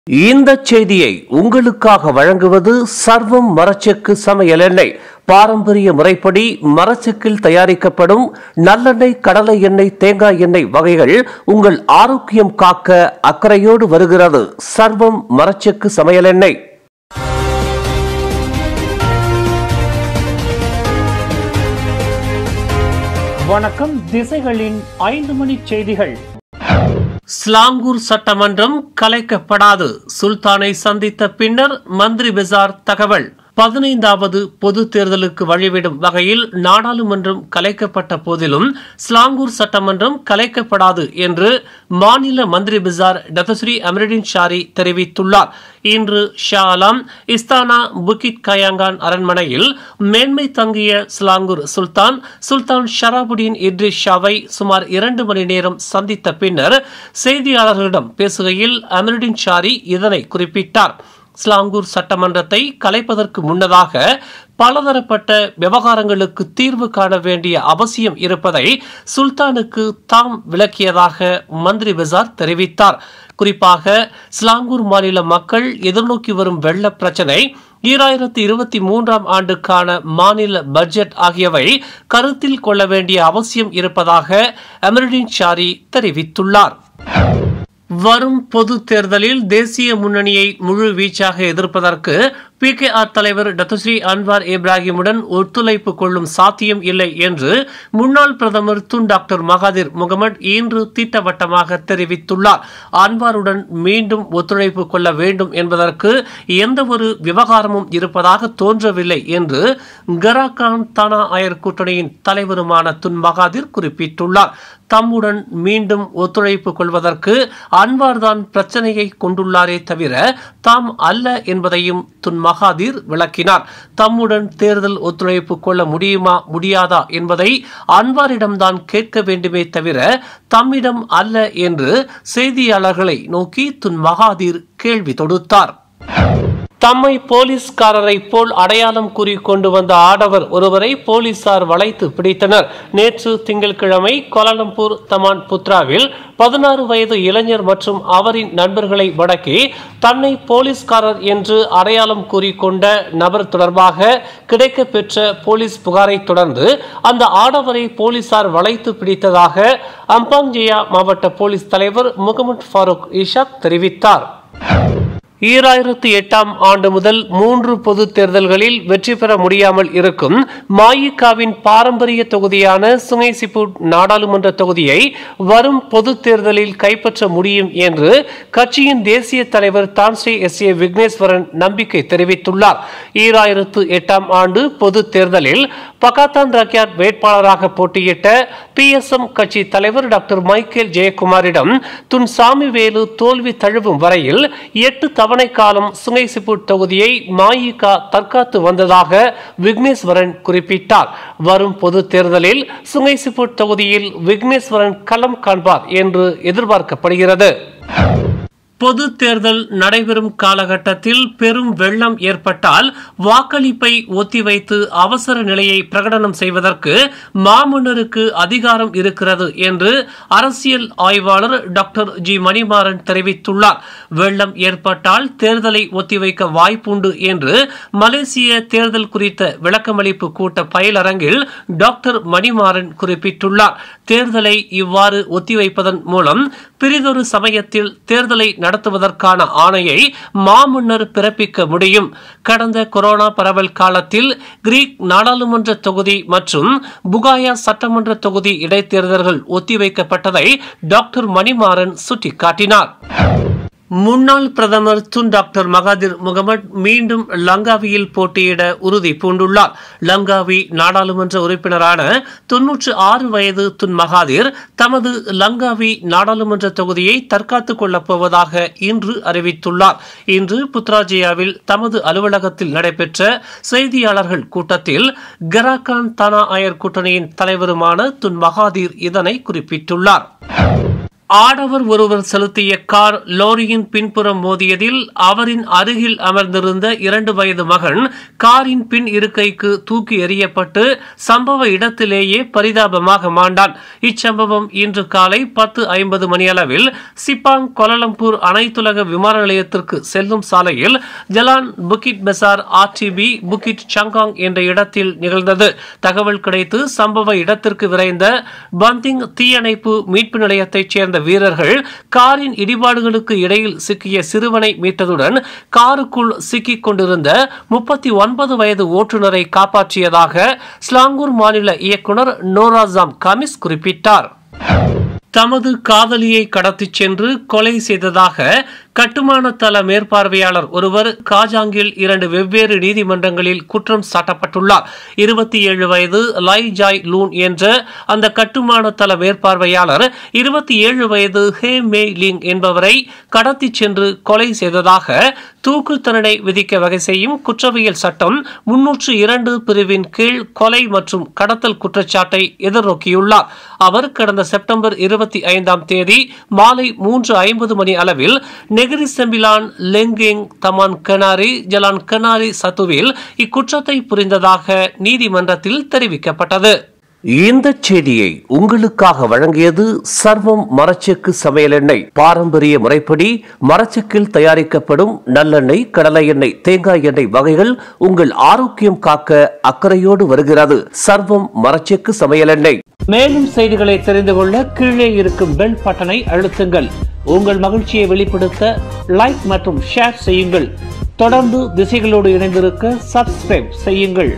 இந்த செய்தியை உங்களுக்காக வழங்குவது சர்வம் மரச்செக்கு சமையல் எண்ணெய் பாரம்பரிய முறைப்படி மரச்செக்கில் தயாரிக்கப்படும் நல்லெண்ணெய் கடலை எண்ணெய் தேங்காய் எண்ணெய் வகைகள் உங்கள் ஆரோக்கியம் காக்க அக்கறையோடு வருகிறது சர்வம் மரச்செக்கு சமையல் எண்ணெய் வணக்கம் திசைகளின் ஐந்து மணி செய்திகள் ஸ்லாங்கூர் சட்டமன்றம் கலைக்கப்படாது சுல்தானை சந்தித்த பின்னர் மந்திரி பிசார் தகவல் பதினைந்தாவது பொது தேர்தலுக்கு வழிவிடும் வகையில் நாடாளுமன்றம் கலைக்கப்பட்ட போதிலும் ஸ்லாங்கூர் சட்டமன்றம் கலைக்கப்படாது என்று மாநில மந்திரி பிசார் டதஸ்ரீ அமருடின் ஷாரி தெரிவித்துள்ளார் இன்று ஷா அலாம் இஸ்தானா புக்கிட் கயாங்கான் அரண்மனையில் மேன்மை தங்கிய ஸ்லாங்கூர் சுல்தான் சுல்தான் ஷராபுடீன் இட்ரிஸ் ஷாவை சுமார் இரண்டு மணி நேரம் சந்தித்த பின்னர் செய்தியாளர்களிடம் பேசுகையில் அமருடின் ஷாரி இதனை குறிப்பிட்டார் ஸ்லாங்கூர் சட்டமன்றத்தை கலைப்பதற்கு முன்னதாக பலதரப்பட்ட விவகாரங்களுக்கு தீர்வு காண வேண்டிய அவசியம் இருப்பதை சுல்தானுக்கு தாம் விளக்கியதாக மந்திரி பெசார் தெரிவித்தார் குறிப்பாக ஸ்லாங்கூர் மாநில மக்கள் எதிர்நோக்கி வரும் வெள்ள பிரச்சனை ஈராயிரத்தி இருபத்தி மூன்றாம் ஆண்டுக்கான மாநில பட்ஜெட் ஆகியவை கருத்தில் கொள்ள வேண்டிய அவசியம் இருப்பதாக அமருடின் ஷாரி தெரிவித்துள்ளார் வரும் பொது தேர்தலில் தேசிய முன்னணியை முழு வீச்சாக எதிர்ப்பதற்கு பி கே ஆர் தலைவர் டத்துஸ்ரீ அன்வார் இப்ராஹிமுடன் ஒத்துழைப்பு கொள்ளும் சாத்தியம் இல்லை என்று முன்னாள் பிரதமர் துன் டாக்டர் மகாதிர் முகமது இன்று திட்டவட்டமாக தெரிவித்துள்ளார் அன்வாருடன் மீண்டும் ஒத்துழைப்பு கொள்ள வேண்டும் என்பதற்கு எந்த ஒரு விவகாரமும் இருப்பதாக தோன்றவில்லை என்று கராகான் தானா அயர் கூட்டணியின் தலைவருமான துன் மகாதிர் குறிப்பிட்டுள்ளார் தம்முடன் மீண்டும் ஒத்துழைப்பு கொள்வதற்கு அன்வார்தான் பிரச்சனையை கொண்டுள்ளாரே தவிர தாம் அல்ல என்பதையும் துன் மகாதீர் விளக்கினார் தம்முடன் தேர்தல் ஒத்துழைப்பு கொள்ள முடியுமா முடியாதா என்பதை அன்வாரிடம்தான் கேட்க வேண்டுமே தவிர தம்மிடம் அல்ல என்று செய்தியாளர்களை நோக்கி துன் மகாதீர் கேள்வி தொடுத்தார் தம்மை போலீஸ்காரரை போல் அடையாளம் கூறி கொண்டு வந்த ஆடவர் ஒருவரை போலீசார் வளைத்து பிடித்தனர் நேற்று திங்கட்கிழமை கோலாலம்பூர் தமான் புத்ராவில் பதினாறு வயது இளைஞர் மற்றும் அவரின் நண்பர்களை வடக்கி தன்னை போலீஸ்காரர் என்று அடையாளம் கூறிக்கொண்ட நபர் தொடர்பாக கிடைக்க பெற்ற போலீஸ் புகாரை தொடர்ந்து அந்த ஆடவரை போலீசார் வளைத்து பிடித்ததாக அம்பாங்ஜியா மாவட்ட போலீஸ் தலைவர் முகமது ஃபாரூக் இஷாக் தெரிவித்தார் ஈராயிரத்து எட்டாம் ஆண்டு முதல் மூன்று பொது தேர்தல்களில் வெற்றி பெற முடியாமல் இருக்கும் மாயிகாவின் பாரம்பரிய தொகுதியான சுங்கைசிப்பூட் நாடாளுமன்ற தொகுதியை வரும் பொது தேர்தலில் கைப்பற்ற முடியும் என்று கட்சியின் தேசிய தலைவர் தான்ஸ்ரீ எஸ் ஏ விக்னேஸ்வரன் நம்பிக்கை தெரிவித்துள்ளார் ஈராயிரத்து எட்டாம் ஆண்டு பொது தேர்தலில் பகாத்தான் ரக்யாட் வேட்பாளராக போட்டியிட்ட பி எஸ் எம் கட்சி தலைவர் டாக்டர் மைக்கேல் ஜெயக்குமாரிடம் துன் சாமிவேலு தோல்வி தழுவும் வரையில் எட்டு தவணை காலம் சுங்கைசிப்பூட் தொகுதியை மாயிகா தற்காத்து வந்ததாக விக்னேஸ்வரன் குறிப்பிட்டார் வரும் பொது தேர்தலில் சுங்கைசிப்பூட் தொகுதியில் விக்னேஸ்வரன் களம் காண்பார் என்று எதிர்பார்க்கப்படுகிறது பொது தேர்தல் நடைபெறும் காலகட்டத்தில் பெரும் வெள்ளம் ஏற்பட்டால் வாக்களிப்பை ஒத்திவைத்து அவசர நிலையை பிரகடனம் செய்வதற்கு மாமன்னருக்கு அதிகாரம் இருக்கிறது என்று அரசியல் ஆய்வாளர் டாக்டர் ஜி மணிமாறன் தெரிவித்துள்ளார் வெள்ளம் ஏற்பட்டால் தேர்தலை ஒத்திவைக்க வாய்ப்புண்டு என்று மலேசிய தேர்தல் குறித்த விளக்கமளிப்பு கூட்ட பயிலரங்கில் டாக்டர் மணிமாறன் குறிப்பிட்டுள்ளார் தேர்தலை இவ்வாறு ஒத்திவைப்பதன் மூலம் பிரிதொரு சமயத்தில் தேர்தலை நடத்துவதற்கான ஆணையை மாமன்னர் பிறப்பிக்க முடியும் கடந்த கொரோனா பரவல் காலத்தில் கிரீக் நாடாளுமன்ற தொகுதி மற்றும் புகாயா சட்டமன்ற தொகுதி இடைத்தேர்தல்கள் ஒத்திவைக்கப்பட்டதை டாக்டர் மணிமாறன் சுட்டிக்காட்டினார் முன்னாள் பிரதமர் துன் டாக்டர் மகாதிர் முகமது மீண்டும் லங்காவியில் போட்டியிட உறுதி பூண்டுள்ளார் லங்காவி நாடாளுமன்ற உறுப்பினரான தொன்னூற்று ஆறு வயது துன் மகாதிர் தமது லங்காவி நாடாளுமன்ற தொகுதியை தற்காத்துக் கொள்ளப் போவதாக இன்று அறிவித்துள்ளார் இன்று புத்ராஜியாவில் தமது அலுவலகத்தில் நடைபெற்ற செய்தியாளர்கள் கூட்டத்தில் கராகான் தானா அயர் கூட்டணியின் தலைவருமான துன் மகாதீர் இதனை குறிப்பிட்டுள்ளார் ஆடவர் ஒருவர் செலுத்திய கார் லோரியின் பின்புறம் மோதியதில் அவரின் அருகில் அமர்ந்திருந்த இரண்டு வயது மகன் காரின் பின் இருக்கைக்கு தூக்கி எறியப்பட்டு சம்பவ இடத்திலேயே பரிதாபமாக மாண்டான் இச்சம்பவம் இன்று காலை பத்து ஐம்பது மணியளவில் சிப்பாங் கோலலம்பூர் அனைத்துலக விமான நிலையத்திற்கு செல்லும் சாலையில் ஜலான் புக்கிட் பெசார் ஆர்டிபி புக்கிட் சங்காங் என்ற இடத்தில் நிகழ்ந்தது தகவல் கிடைத்து சம்பவ இடத்திற்கு விரைந்த பந்திங் தீயணைப்பு மீட்பு நிலையத்தைச் சேர்ந்த வீரர்கள் காரின் இடிபாடுகளுக்கு இடையில் சிக்கிய சிறுவனை மீட்டதுடன் காருக்குள் சிக்கிக் கொண்டிருந்த முப்பத்தி ஒன்பது வயது ஓட்டுநரை காப்பாற்றியதாக ஸ்லாங்கூர் மாநில இயக்குனர் நோராசாம் கமிஸ் குறிப்பிட்டார் தமது காதலியை கடத்திச் சென்று கொலை செய்ததாக கட்டுமான தள மேற்பார்வையாளர் ஒருவர் காஜாங்கில் இரண்டு வெவ்வேறு நீதிமன்றங்களில் குற்றம் சாட்டப்பட்டுள்ளார் இருபத்தி ஏழு வயது லை ஜாய் லூன் என்ற அந்த கட்டுமான தள மேற்பார்வையாளர் இருபத்தி ஏழு வயது ஹே மே லிங் என்பவரை கடத்திச் சென்று கொலை செய்ததாக தூக்கு தண்டனை விதிக்க வகை செய்யும் குற்றவியல் சட்டம் முன்னூற்று இரண்டு பிரிவின் கீழ் கொலை மற்றும் கடத்தல் குற்றச்சாட்டை எதிர்நோக்கியுள்ளார் அவர் கடந்த செப்டம்பர் இருபத்தி ஐந்தாம் தேதி மாலை மூன்று ஐம்பது மணி அளவில் Negeri Sembilan Lenggeng Taman Kenari Jalan Kenari சத்துவில் இக்குற்றத்தை புரிந்ததாக நீதிமன்றத்தில் தெரிவிக்கப்பட்டது இந்த செய்தியை உங்களுக்காக வழங்கியது சர்வம் மரச்செக்கு சமையல் எண்ணெய் பாரம்பரிய முறைப்படி மரச்செக்கில் தயாரிக்கப்படும் நல்லெண்ணெய் கடலை எண்ணெய் தேங்காய் எண்ணெய் வகைகள் உங்கள் ஆரோக்கியம் காக்க அக்கறையோடு வருகிறது சர்வம் மரச்செக்கு சமையல் எண்ணெய் மேலும் செய்திகளை தெரிந்து கொள்ள கீழே இருக்கும் பெல் பட்டனை அழுத்துங்கள் உங்கள் மகிழ்ச்சியை வெளிப்படுத்த லைக் மற்றும் ஷேர் செய்யுங்கள் தொடர்ந்து திசைகளோடு இணைந்திருக்க சப்ஸ்கிரைப் செய்யுங்கள்